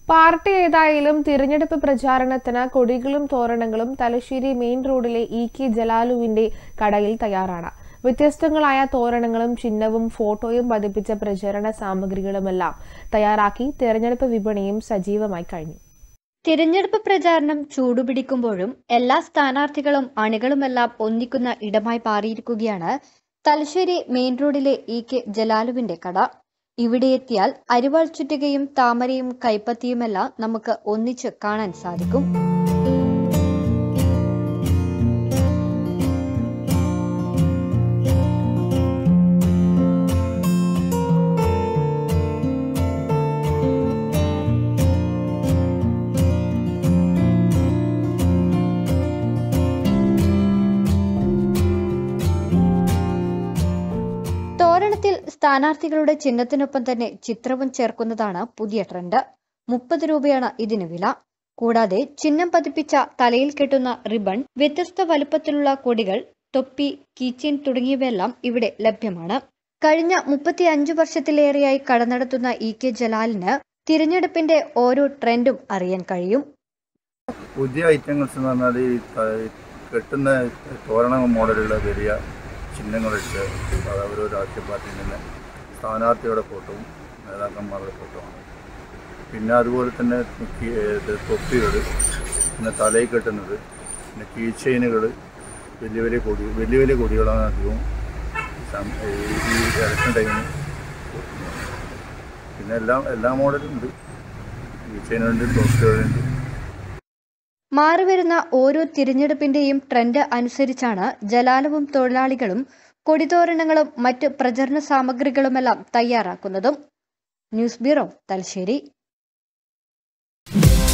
Party ഏതായാലും തിരഞ്ഞെടുപ്പ് പ്രചാരണത്തിന് കൊടികളും തോരണങ്ങളും തലശ്ശേരി മെയിൻ റോഡിലെ ഇ കെ ജലാലുവിന്റെ കടയിൽ തയ്യാറാണ് വ്യത്യസ്തങ്ങളായ തോരണങ്ങളും ചിഹ്നവും ഫോട്ടോയും പതിപ്പിച്ച പ്രചരണ സാമഗ്രികളുമെല്ലാം തയ്യാറാക്കി തെരഞ്ഞെടുപ്പ് വിപണിയും സജീവമായി കഴിഞ്ഞു തിരഞ്ഞെടുപ്പ് പ്രചാരണം ചൂടുപിടിക്കുമ്പോഴും എല്ലാ സ്ഥാനാർത്ഥികളും അണികളുമെല്ലാം ഒന്നിക്കുന്ന ഇടമായി മാറിയിരിക്കുകയാണ് തലശ്ശേരി മെയിൻ റോഡിലെ ഇ കെ ജലാലുവിന്റെ കട ഇവിടെ എത്തിയാൽ അരിവാൾ ചുറ്റുകയും താമരയും കൈപ്പത്തിയുമെല്ലാം നമുക്ക് ഒന്നിച്ച് കാണാൻ സാധിക്കും തോരണത്തിൽ സ്ഥാനാർത്ഥികളുടെ ചിഹ്നത്തിനൊപ്പം തന്നെ ചിത്രവും ചേർക്കുന്നതാണ് പുതിയ ട്രെൻഡ് മുപ്പത് രൂപയാണ് ഇതിന് വില കൂടാതെ ചിഹ്നം പതിപ്പിച്ച തലയിൽ കെട്ടുന്ന റിബൺ വ്യത്യസ്ത വലുപ്പത്തിലുള്ള കൊടികൾ തൊപ്പി കീച്ചെയിൻ തുടങ്ങിയവയെല്ലാം ഇവിടെ ലഭ്യമാണ് കഴിഞ്ഞ മുപ്പത്തി അഞ്ചു വർഷത്തിലേറെയായി കട നടത്തുന്ന ഇ കെ ജലാലിന് തിരഞ്ഞെടുപ്പിന്റെ ഓരോ ട്രെൻഡും അറിയാൻ കഴിയും പുതിയ ഐറ്റങ്ങൾസ് എന്ന് പറഞ്ഞാൽ ഈ ത- കെട്ടുന്ന തോരണ മോഡലുള്ള വലിയ ചിഹ്നങ്ങളിട്ട് അത് ഓരോ രാഷ്ട്രീയ പാർട്ടിയിൽ നിന്ന് സ്ഥാനാർത്ഥിയുടെ ഫോട്ടോവും നേതാക്കന്മാരുടെ ഫോട്ടോമാണ് പിന്നെ അതുപോലെ തന്നെ കീ- ഇത് തൊപ്പികൾ പിന്നെ തലയിൽ കെട്ടുന്നത് പിന്നെ കീ ചെയിനുകൾ വലിയ വലിയ കൊടി വലിയ വലിയ കൊടികളാണ് അധികവും സം- ഈ ഈ ഇലക്ഷൻ ടൈമിന് കൊടുക്കുന്നത്. പിന്നെ എല്ലാം എല്ലാ മോഡലും ഉണ്ട് കീ ചെയിനുണ്ട് തൊപ്പികളുണ്ട് മാറിവരുന്ന ഓരോ തിരഞ്ഞെടുപ്പിന്റെയും ട്രെൻഡ് അനുസരിച്ചാണ് ജലാലവും തൊഴിലാളികളും കൊടിതോരണങ്ങളും മറ്റ് പ്രചരണ സാമഗ്രികളുമെല്ലാം തയ്യാറാക്കുന്നതും ന്യൂസ് ബ്യൂറോ തലശ്ശേരി